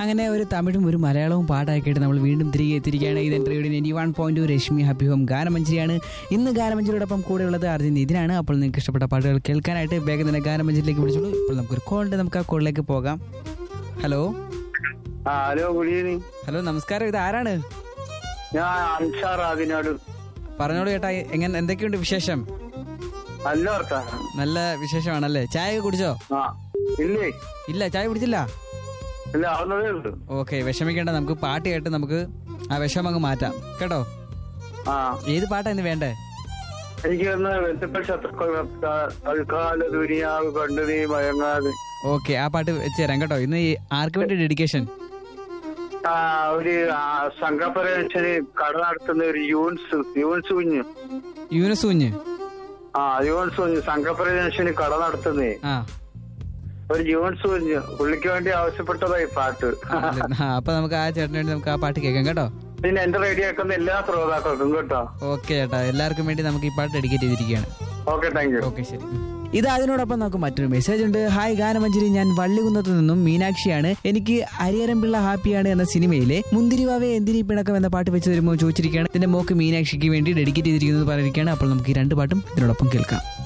അങ്ങനെ ഒരു തമിഴും ഒരു മലയാളവും പാട്ടാക്കിയിട്ട് നമ്മൾ വീണ്ടും തിരികെ എത്തിയിരിക്കുകയാണ് ഇത് എൻ്റെ radio ninety one point Rashmi happy home ഗാനമഞ്ചരിയാണ് ഇന്ന് ഗാനമഞ്ചരിയോടൊപ്പം കൂടെ ഉള്ളത് അർജുൻ ഇതിനാണ് അപ്പോൾ നിങ്ങൾക്ക് ഇഷ്ടപ്പെട്ട പാട്ടുകൾ കേൾക്കാനായിട്ട് വേഗം തന്നെ ഗാനമഞ്ചരിലേക്ക് വിളിച്ചോളൂ ഇപ്പോൾ നമുക്കൊരു കോൾ ഉണ്ട് നമുക്ക് ആ കോളിലേക്ക് പോകാം ഹലോ ആ ഹലോ ഗുഡ് ഈവനിങ് ഹലോ നമസ്കാരം ഇത് ആരാണ് ഞാൻ അൻസാർ ആദിനാട് പറഞ്ഞോളൂ ചേട്ടാ എങ്ങനെ എന്തൊക്കെയുണ്ട് വിശേഷം നല്ല വർത്താനം നല്ല വിശേഷമാണല്ലേ ചായ ഒക്കെ കുടിച്ചോ ആ ഇല്ലേ ഇല്ല ചായ കുടിച്ചില്ല ഇല്ല ആവുന്നതേ ഉള്ളൂ ഓക്കെ വിഷമിക്കേണ്ട നമുക്ക് പാട്ട് കേട്ട് നമുക്ക് ആ വിഷമം അങ്ങ് മാറ്റാം കേട്ടോ ആ ഏത് പാട്ടാ ഇന്ന് വേണ്ടേ എനിക്ക് ഒന്ന് ബന്ധപ്പെട്ട ശത്രുക്കൾ തൽക്കാല ദുനിയാവ് കണ്ടു നീ മയങ്ങാതെ ഓക്കെ ആ പാട്ട് വെച്ച് തരാം കേട്ടോ ഇന്ന് ഈ ആർക്ക് വേണ്ടി ഡെഡിക്കേഷൻ ആ ഒരു സംഘപരമനുഷ്യന് കട നടത്തുന്ന ഒരു യൂൺസ് യൂൺസ് കുഞ്ഞ് യൂനസ് കുഞ്ഞ് ആ യൂൺസ് കുഞ്ഞ് സംഘപരമനുഷ്യന് കട നടത്തുന്നേ ആ ഒരു യൂൺസ് കുഞ്ഞ് പുള്ളിക്ക് വേണ്ടി ആവശ്യപ്പെട്ടതായി പാട്ട് ആ, അപ്പൊ നമുക്ക് ആ ചേട്ടന് വേണ്ടി നമുക്ക് ആ പാട്ട് കേൾക്കാം കേട്ടോ പിന്നെ എന്റെ റേഡിയോ ആക്കുന്ന എല്ലാ ശ്രോതാക്കൾക്കും കേട്ടോ ഓക്കെ ചേട്ടാ എല്ലാവർക്കും വേണ്ടി നമുക്ക് ഈ പാട്ട് ഡെഡിക്കേറ്റ് ചെയ്തിരിക്കുകയാണ് ഓക്കെ താങ്ക് യു ഓക്കെ ശരി ഇത് അതിനോടൊപ്പം നമുക്ക് മറ്റൊരു മെസ്സേജ് ഉണ്ട് ഹായ് ഗാനമഞ്ജരി ഞാൻ വള്ളികുന്നത്ത് നിന്നും മീനാക്ഷിയാണ് എനിക്ക് ഹരിഹരൻപിള്ള ഹാപ്പിയാണ് എന്ന സിനിമയിലെ മുന്തിരിവാവെ എന്തിരി പിണക്കം എന്ന പാട്ട് വെച്ച് തരുമ്പോൾ ചോദിച്ചിരിക്കുകയാണ് ഇതിന്റെ മോക്ക് മീനാക്ഷിക്ക് വേണ്ടി ഡെഡിക്കേറ്റ് ചെയ്തിരിക്കുന്നത് പറഞ്ഞിരിക്കുകയാണ് അപ്പോൾ നമുക്ക് ഈ രണ്ട് പാട്ടും ഇതിനോടൊപ്പം കേൾക്കാം